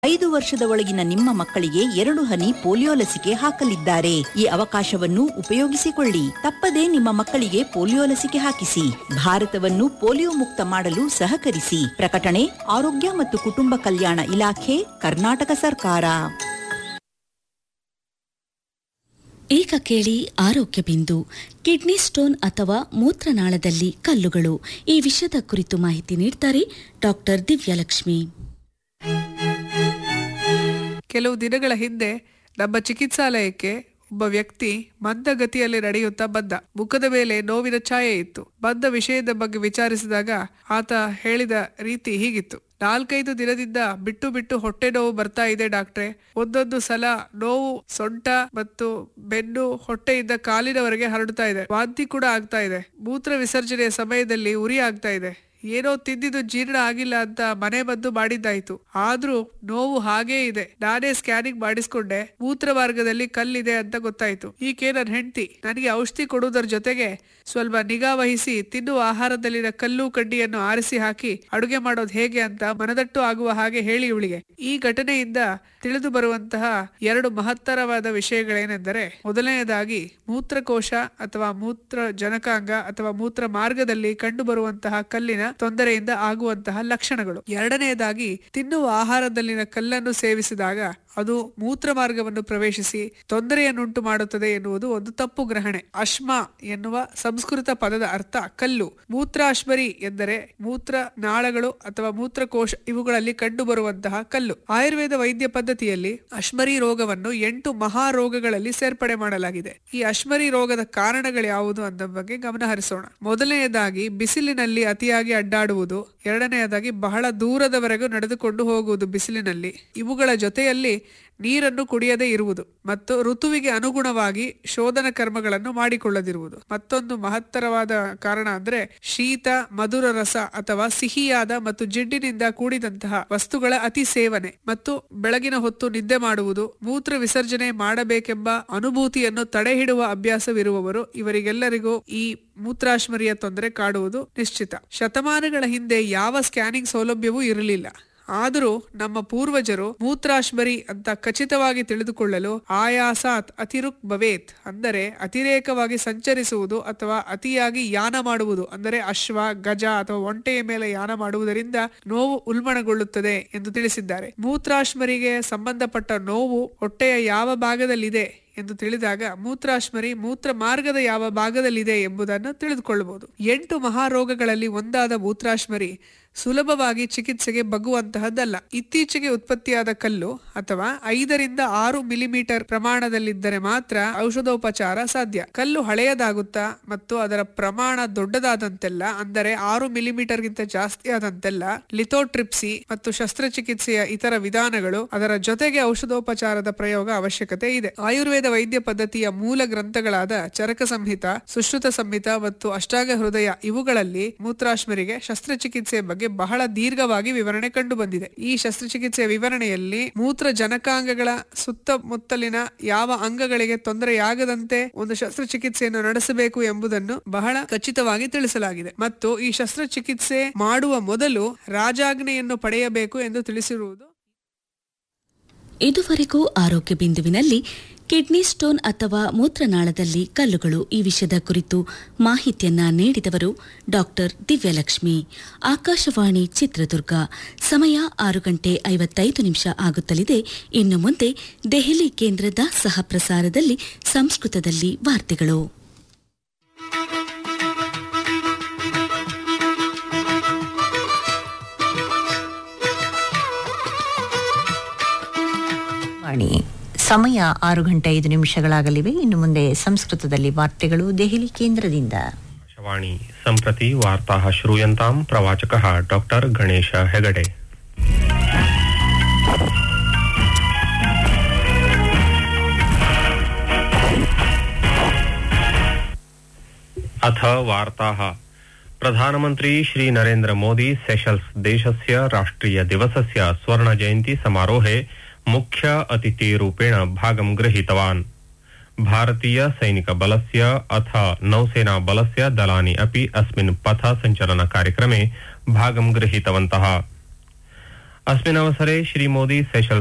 ಐದು ವರ್ಷದ ಒಳಗಿನ ನಿಮ್ಮ ಮಕ್ಕಳಿಗೆ ಎರಡು ಹನಿ ಪೋಲಿಯೋ ಲಸಿಕೆ ಹಾಕಲಿದ್ದಾರೆ ಈ ಅವಕಾಶವನ್ನು ಉಪಯೋಗಿಸಿಕೊಳ್ಳಿ ತಪ್ಪದೇ ನಿಮ್ಮ ಮಕ್ಕಳಿಗೆ ಪೋಲಿಯೋ ಲಸಿಕೆ ಹಾಕಿಸಿ ಭಾರತವನ್ನು ಪೋಲಿಯೋ ಮುಕ್ತ ಮಾಡಲು ಸಹಕರಿಸಿ ಪ್ರಕಟಣೆ ಆರೋಗ್ಯ ಮತ್ತು ಕುಟುಂಬ ಕಲ್ಯಾಣ ಇಲಾಖೆ ಕರ್ನಾಟಕ ಸರ್ಕಾರ ಈಗ ಕೇಳಿ ಆರೋಗ್ಯ ಬಿಂದು ಕಿಡ್ನಿ ಸ್ಟೋನ್ ಅಥವಾ ಮೂತ್ರನಾಳದಲ್ಲಿ ಕಲ್ಲುಗಳು ಈ ವಿಷಯದ ಕುರಿತು ಮಾಹಿತಿ ನೀಡ್ತಾರೆ ಡಾಕ್ಟರ್ ದಿವ್ಯಲಕ್ಷ್ಮಿ ಕೆಲವು ದಿನಗಳ ಹಿಂದೆ ನಮ್ಮ ಚಿಕಿತ್ಸಾಲಯಕ್ಕೆ ಒಬ್ಬ ವ್ಯಕ್ತಿ ಮಂದಗತಿಯಲ್ಲಿ ನಡೆಯುತ್ತಾ ಬಂದ ಮುಖದ ಮೇಲೆ ನೋವಿನ ಛಾಯೆ ಇತ್ತು ಬಂದ ವಿಷಯದ ಬಗ್ಗೆ ವಿಚಾರಿಸಿದಾಗ ಆತ ಹೇಳಿದ ರೀತಿ ಹೀಗಿತ್ತು ನಾಲ್ಕೈದು ದಿನದಿಂದ ಬಿಟ್ಟು ಬಿಟ್ಟು ಹೊಟ್ಟೆ ನೋವು ಬರ್ತಾ ಇದೆ ಡಾಕ್ಟ್ರೆ ಒಂದೊಂದು ಸಲ ನೋವು ಸೊಂಟ ಮತ್ತು ಬೆನ್ನು ಹೊಟ್ಟೆಯಿಂದ ಕಾಲಿನವರೆಗೆ ಹರಡ್ತಾ ಇದೆ ವಾಂತಿ ಕೂಡ ಆಗ್ತಾ ಇದೆ ಮೂತ್ರ ವಿಸರ್ಜನೆಯ ಸಮಯದಲ್ಲಿ ಉರಿ ಆಗ್ತಾ ಇದೆ ಏನೋ ತಿಂದಿದ್ದು ಜೀರ್ಣ ಆಗಿಲ್ಲ ಅಂತ ಮನೆ ಮದ್ದು ಮಾಡಿದ್ದಾಯ್ತು ಆದ್ರೂ ನೋವು ಹಾಗೇ ಇದೆ ನಾನೇ ಸ್ಕ್ಯಾನಿಂಗ್ ಮಾಡಿಸ್ಕೊಂಡೆ ಮೂತ್ರ ಮಾರ್ಗದಲ್ಲಿ ಕಲ್ಲಿದೆ ಅಂತ ಗೊತ್ತಾಯ್ತು ಈಕೆ ನನ್ನ ಹೆಂಡತಿ ನನಗೆ ಔಷಧಿ ಕೊಡುವುದರ ಜೊತೆಗೆ ಸ್ವಲ್ಪ ನಿಗಾ ವಹಿಸಿ ತಿನ್ನುವ ಆಹಾರದಲ್ಲಿನ ಕಲ್ಲು ಕಡ್ಡಿಯನ್ನು ಆರಿಸಿ ಹಾಕಿ ಅಡುಗೆ ಮಾಡೋದು ಹೇಗೆ ಅಂತ ಮನದಟ್ಟು ಆಗುವ ಹಾಗೆ ಹೇಳಿ ಇವಳಿಗೆ ಈ ಘಟನೆಯಿಂದ ತಿಳಿದು ಬರುವಂತಹ ಎರಡು ಮಹತ್ತರವಾದ ವಿಷಯಗಳೇನೆಂದರೆ ಮೊದಲನೆಯದಾಗಿ ಮೂತ್ರಕೋಶ ಅಥವಾ ಮೂತ್ರ ಜನಕಾಂಗ ಅಥವಾ ಮೂತ್ರ ಮಾರ್ಗದಲ್ಲಿ ಕಂಡು ಬರುವಂತಹ ಕಲ್ಲಿನ ತೊಂದರೆಯಿಂದ ಆಗುವಂತಹ ಲಕ್ಷಣಗಳು ಎರಡನೆಯದಾಗಿ ತಿನ್ನುವ ಆಹಾರದಲ್ಲಿನ ಕಲ್ಲನ್ನು ಸೇವಿಸಿದಾಗ ಅದು ಮೂತ್ರ ಮಾರ್ಗವನ್ನು ಪ್ರವೇಶಿಸಿ ತೊಂದರೆಯನ್ನುಂಟು ಮಾಡುತ್ತದೆ ಎನ್ನುವುದು ಒಂದು ತಪ್ಪು ಗ್ರಹಣೆ ಅಶ್ಮ ಎನ್ನುವ ಸಂಸ್ಕೃತ ಪದದ ಅರ್ಥ ಕಲ್ಲು ಮೂತ್ರಾಶ್ಮರಿ ಎಂದರೆ ಮೂತ್ರ ನಾಳಗಳು ಅಥವಾ ಮೂತ್ರಕೋಶ ಇವುಗಳಲ್ಲಿ ಕಂಡುಬರುವಂತಹ ಕಲ್ಲು ಆಯುರ್ವೇದ ವೈದ್ಯ ಪದ್ಧತಿಯಲ್ಲಿ ಅಶ್ಮರಿ ರೋಗವನ್ನು ಎಂಟು ಮಹಾರೋಗಗಳಲ್ಲಿ ಸೇರ್ಪಡೆ ಮಾಡಲಾಗಿದೆ ಈ ಅಶ್ಮರಿ ರೋಗದ ಕಾರಣಗಳು ಯಾವುದು ಅನ್ನೋ ಬಗ್ಗೆ ಗಮನ ಹರಿಸೋಣ ಮೊದಲನೆಯದಾಗಿ ಬಿಸಿಲಿನಲ್ಲಿ ಅತಿಯಾಗಿ ಅಡ್ಡಾಡುವುದು ಎರಡನೆಯದಾಗಿ ಬಹಳ ದೂರದವರೆಗೂ ನಡೆದುಕೊಂಡು ಹೋಗುವುದು ಬಿಸಿಲಿನಲ್ಲಿ ಇವುಗಳ ಜೊತೆಯಲ್ಲಿ ನೀರನ್ನು ಕುಡಿಯದೇ ಇರುವುದು ಮತ್ತು ಋತುವಿಗೆ ಅನುಗುಣವಾಗಿ ಶೋಧನ ಕರ್ಮಗಳನ್ನು ಮಾಡಿಕೊಳ್ಳದಿರುವುದು ಮತ್ತೊಂದು ಮಹತ್ತರವಾದ ಕಾರಣ ಅಂದ್ರೆ ಶೀತ ಮಧುರ ರಸ ಅಥವಾ ಸಿಹಿಯಾದ ಮತ್ತು ಜಿಡ್ಡಿನಿಂದ ಕೂಡಿದಂತಹ ವಸ್ತುಗಳ ಅತಿ ಸೇವನೆ ಮತ್ತು ಬೆಳಗಿನ ಹೊತ್ತು ನಿದ್ದೆ ಮಾಡುವುದು ಮೂತ್ರ ವಿಸರ್ಜನೆ ಮಾಡಬೇಕೆಂಬ ಅನುಭೂತಿಯನ್ನು ತಡೆಹಿಡುವ ಅಭ್ಯಾಸವಿರುವವರು ಇವರಿಗೆಲ್ಲರಿಗೂ ಈ ಮೂತ್ರಾಶ್ಮರಿಯ ತೊಂದರೆ ಕಾಡುವುದು ನಿಶ್ಚಿತ ಶತಮಾನಗಳ ಹಿಂದೆ ಯಾವ ಸ್ಕ್ಯಾನಿಂಗ್ ಸೌಲಭ್ಯವೂ ಇರಲಿಲ್ಲ ಆದರೂ ನಮ್ಮ ಪೂರ್ವಜರು ಮೂತ್ರಾಶ್ಮರಿ ಅಂತ ಖಚಿತವಾಗಿ ತಿಳಿದುಕೊಳ್ಳಲು ಆಯಾಸಾತ್ ಅತಿರುಕ್ ಭವೇತ್ ಅಂದರೆ ಅತಿರೇಕವಾಗಿ ಸಂಚರಿಸುವುದು ಅಥವಾ ಅತಿಯಾಗಿ ಯಾನ ಮಾಡುವುದು ಅಂದರೆ ಅಶ್ವ ಗಜ ಅಥವಾ ಒಂಟೆಯ ಮೇಲೆ ಯಾನ ಮಾಡುವುದರಿಂದ ನೋವು ಉಲ್ಬಣಗೊಳ್ಳುತ್ತದೆ ಎಂದು ತಿಳಿಸಿದ್ದಾರೆ ಮೂತ್ರಾಶ್ಮರಿಗೆ ಸಂಬಂಧಪಟ್ಟ ನೋವು ಹೊಟ್ಟೆಯ ಯಾವ ಭಾಗದಲ್ಲಿದೆ ಎಂದು ತಿಳಿದಾಗ ಮೂತ್ರಾಶ್ಮರಿ ಮೂತ್ರ ಮಾರ್ಗದ ಯಾವ ಭಾಗದಲ್ಲಿದೆ ಎಂಬುದನ್ನು ತಿಳಿದುಕೊಳ್ಳಬಹುದು ಎಂಟು ಮಹಾರೋಗಗಳಲ್ಲಿ ಒಂದಾದ ಮೂತ್ರಾಶ್ಮರಿ ಸುಲಭವಾಗಿ ಚಿಕಿತ್ಸೆಗೆ ಬಗ್ಗುವಂತಹದ್ದಲ್ಲ ಇತ್ತೀಚೆಗೆ ಉತ್ಪತ್ತಿಯಾದ ಕಲ್ಲು ಅಥವಾ ಐದರಿಂದ ಆರು ಮಿಲಿಮೀಟರ್ ಪ್ರಮಾಣದಲ್ಲಿದ್ದರೆ ಮಾತ್ರ ಔಷಧೋಪಚಾರ ಸಾಧ್ಯ ಕಲ್ಲು ಹಳೆಯದಾಗುತ್ತಾ ಮತ್ತು ಅದರ ಪ್ರಮಾಣ ದೊಡ್ಡದಾದಂತೆಲ್ಲ ಅಂದರೆ ಆರು ಮಿಲಿಮೀಟರ್ಗಿಂತ ಜಾಸ್ತಿ ಆದಂತೆಲ್ಲ ಲಿಥೋಟ್ರಿಪ್ಸಿ ಮತ್ತು ಶಸ್ತ್ರಚಿಕಿತ್ಸೆಯ ಇತರ ವಿಧಾನಗಳು ಅದರ ಜೊತೆಗೆ ಔಷಧೋಪಚಾರದ ಪ್ರಯೋಗ ಅವಶ್ಯಕತೆ ಇದೆ ಆಯುರ್ವೇದ ವೈದ್ಯ ಪದ್ಧತಿಯ ಮೂಲ ಗ್ರಂಥಗಳಾದ ಚರಕ ಸಂಹಿತ ಸುಶ್ರುತ ಸಂಹಿತ ಮತ್ತು ಅಷ್ಟಾಂಗ ಹೃದಯ ಇವುಗಳಲ್ಲಿ ಮೂತ್ರಾಶ್ಮರಿಗೆ ಶಸ್ತ್ರಚಿಕಿತ್ಸೆಯ ಬಗ್ಗೆ ಬಹಳ ದೀರ್ಘವಾಗಿ ವಿವರಣೆ ಕಂಡು ಬಂದಿದೆ ಈ ಶಸ್ತ್ರಚಿಕಿತ್ಸೆಯ ವಿವರಣೆಯಲ್ಲಿ ಮೂತ್ರ ಜನಕಾಂಗಗಳ ಸುತ್ತಮುತ್ತಲಿನ ಯಾವ ಅಂಗಗಳಿಗೆ ತೊಂದರೆಯಾಗದಂತೆ ಒಂದು ಶಸ್ತ್ರಚಿಕಿತ್ಸೆಯನ್ನು ನಡೆಸಬೇಕು ಎಂಬುದನ್ನು ಬಹಳ ಖಚಿತವಾಗಿ ತಿಳಿಸಲಾಗಿದೆ ಮತ್ತು ಈ ಶಸ್ತ್ರಚಿಕಿತ್ಸೆ ಮಾಡುವ ಮೊದಲು ರಾಜಾಜ್ಞೆಯನ್ನು ಪಡೆಯಬೇಕು ಎಂದು ತಿಳಿಸಿರುವುದು ಇದುವರೆಗೂ ಆರೋಗ್ಯ ಬಿಂದುವಿನಲ್ಲಿ ಕಿಡ್ನಿ ಸ್ಟೋನ್ ಅಥವಾ ಮೂತ್ರನಾಳದಲ್ಲಿ ಕಲ್ಲುಗಳು ಈ ವಿಷಯದ ಕುರಿತು ಮಾಹಿತಿಯನ್ನ ನೀಡಿದವರು ಡಾಕ್ಟರ್ ದಿವ್ಯಲಕ್ಷ್ಮಿ ಆಕಾಶವಾಣಿ ಚಿತ್ರದುರ್ಗ ಸಮಯ ಆರು ಗಂಟೆ ಐವತ್ತೈದು ನಿಮಿಷ ಆಗುತ್ತಲಿದೆ ಇನ್ನು ಮುಂದೆ ದೆಹಲಿ ಕೇಂದ್ರದ ಸಹ ಪ್ರಸಾರದಲ್ಲಿ ಸಂಸ್ಕೃತದಲ್ಲಿ ವಾರ್ತೆಗಳು ವಾಣಿ ಸಮಯ ಆರು ಗಂಟೆ ಐದು ನಿಮಿಷಗಳಾಗಲಿವೆ ಇನ್ನು ಮುಂದೆ ಸಂಸ್ಕೃತದಲ್ಲಿ ವಾರ್ತೆಗಳು ದೆಹಲಿ ಕೇಂದ್ರದಿಂದ आकाशवाणी सम्प्रति वार्ताः श्रूयन्ताम् प्रवाचकः डॉक्टर गणेश हेगडे अथ वार्ताः प्रधानमन्त्री श्रीनरेन्द्र मोदी सेशल्स देशस्य राष्ट्रिय दिवसस्य स्वर्णजयन्ती समारोहे मुख्य अतिथिरूपेण भागं गृहीतवान् भारतीय सैनिकबलस्य अथ नौसेनाबलस्य दलानि अपि अस्मिन् पथ सञ्चलनकार्यक्रमे भागं गृहीतवन्तः अस्मिन् अवसरे श्रीमोदी सेशल्